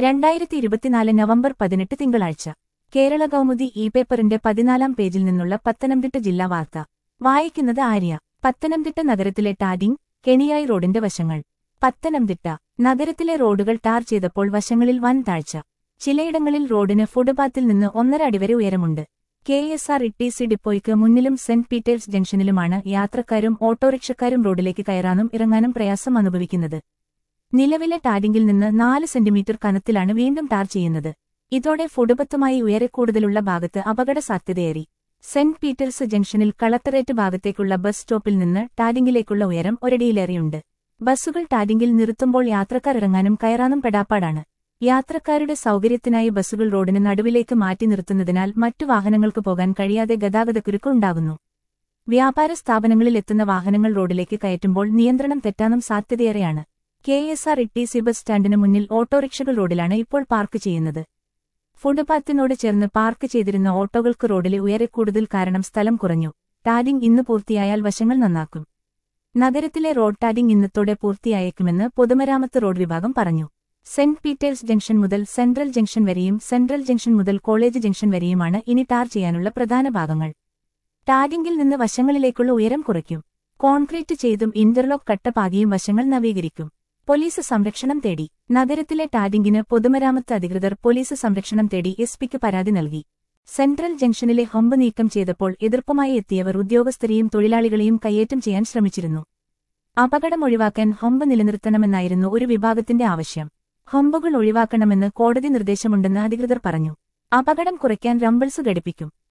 രണ്ടായിരത്തി ഇരുപത്തിനാല് നവംബർ പതിനെട്ട് തിങ്കളാഴ്ച കേരള കൗമുദി ഇ പേപ്പറിന്റെ പതിനാലാം പേജിൽ നിന്നുള്ള പത്തനംതിട്ട ജില്ലാ വാർത്ത വായിക്കുന്നത് ആര്യ പത്തനംതിട്ട നഗരത്തിലെ ടാരിങ് കെണിയായി റോഡിന്റെ വശങ്ങൾ പത്തനംതിട്ട നഗരത്തിലെ റോഡുകൾ ടാർ ചെയ്തപ്പോൾ വശങ്ങളിൽ വൻ താഴ്ച ചിലയിടങ്ങളിൽ റോഡിന് ഫുട്പാത്തിൽ നിന്ന് ഒന്നര അടി വരെ ഉയരമുണ്ട് കെ എസ് ആർ ഇട്ടിസി ഡിപ്പോയ്ക്ക് മുന്നിലും സെന്റ് പീറ്റേഴ്സ് ജംഗ്ഷനിലുമാണ് യാത്രക്കാരും ഓട്ടോറിക്ഷക്കാരും റോഡിലേക്ക് കയറാനും ഇറങ്ങാനും പ്രയാസം അനുഭവിക്കുന്നത് നിലവിലെ ടാരിങ്ങിൽ നിന്ന് നാല് സെന്റിമീറ്റർ കനത്തിലാണ് വീണ്ടും ടാർ ചെയ്യുന്നത് ഇതോടെ ഫുട്പത്തുമായി ഉയരെ കൂടുതലുള്ള ഭാഗത്ത് അപകട സാധ്യതയേറി സെന്റ് പീറ്റേഴ്സ് ജംഗ്ഷനിൽ കളക്ടറേറ്റ് ഭാഗത്തേക്കുള്ള ബസ് സ്റ്റോപ്പിൽ നിന്ന് ടാരിങ്ങിലേക്കുള്ള ഉയരം ഒരടിയിലേറെയുണ്ട് ബസ്സുകൾ ടാരിങ്ങിൽ നിർത്തുമ്പോൾ യാത്രക്കാർ ഇറങ്ങാനും കയറാനും പെടാപ്പാടാണ് യാത്രക്കാരുടെ സൗകര്യത്തിനായി ബസ്സുകൾ റോഡിന് നടുവിലേക്ക് മാറ്റി നിർത്തുന്നതിനാൽ മറ്റു വാഹനങ്ങൾക്ക് പോകാൻ കഴിയാതെ ഗതാഗതക്കുരുക്ക് ഉണ്ടാകുന്നു വ്യാപാര സ്ഥാപനങ്ങളിൽ എത്തുന്ന വാഹനങ്ങൾ റോഡിലേക്ക് കയറ്റുമ്പോൾ നിയന്ത്രണം തെറ്റാനും സാധ്യതയേറെയാണ് K S R T C bus സ്റ്റാൻഡിന് മുന്നിൽ ഓട്ടോറിക്ഷകൾ റോഡിലാണ് ഇപ്പോൾ പാർക്ക് ചെയ്യുന്നത് ഫുട്പാത്തിനോട് ചേർന്ന് പാർക്ക് ചെയ്തിരുന്ന ഓട്ടോകൾക്ക് റോഡിലെ ഉയരെ കൂടുതൽ കാരണം സ്ഥലം കുറഞ്ഞു ടാരിംഗ് ഇന്ന് പൂർത്തിയായാൽ വശങ്ങൾ നന്നാക്കും നഗരത്തിലെ റോഡ് ടാരിംഗ് ഇന്നത്തോടെ പൂർത്തിയായേക്കുമെന്ന് പൊതുമരാമത്ത് റോഡ് വിഭാഗം പറഞ്ഞു സെന്റ് പീറ്റേഴ്സ് ജംഗ്ഷൻ മുതൽ സെൻട്രൽ ജംഗ്ഷൻ വരെയും സെൻട്രൽ ജംഗ്ഷൻ മുതൽ കോളേജ് ജംഗ്ഷൻ വരെയുമാണ് ഇനി ടാർ ചെയ്യാനുള്ള പ്രധാന ഭാഗങ്ങൾ ടാരിംഗിൽ നിന്ന് വശങ്ങളിലേക്കുള്ള ഉയരം കുറയ്ക്കും കോൺക്രീറ്റ് ചെയ്തും ഇന്റർലോക്ക് കട്ടപ്പാകിയും വശങ്ങൾ നവീകരിക്കും പോലീസ് സംരക്ഷണം തേടി നഗരത്തിലെ ടാരിംഗിന് പൊതുമരാമത്ത് അധികൃതർ പോലീസ് സംരക്ഷണം തേടി എസ് പിക്ക് പരാതി നൽകി സെൻട്രൽ ജംഗ്ഷനിലെ ഹൊമ്പ് നീക്കം ചെയ്തപ്പോൾ എതിർപ്പുമായി എത്തിയവർ ഉദ്യോഗസ്ഥരെയും തൊഴിലാളികളെയും കയ്യേറ്റം ചെയ്യാൻ ശ്രമിച്ചിരുന്നു അപകടം ഒഴിവാക്കാൻ ഹൊമ്പ് നിലനിർത്തണമെന്നായിരുന്നു ഒരു വിഭാഗത്തിന്റെ ആവശ്യം ഹൊമ്പുകൾ ഒഴിവാക്കണമെന്ന് കോടതി നിർദ്ദേശമുണ്ടെന്ന് അധികൃതർ പറഞ്ഞു അപകടം കുറയ്ക്കാൻ റംബിൾസ് ഘടിപ്പിക്കും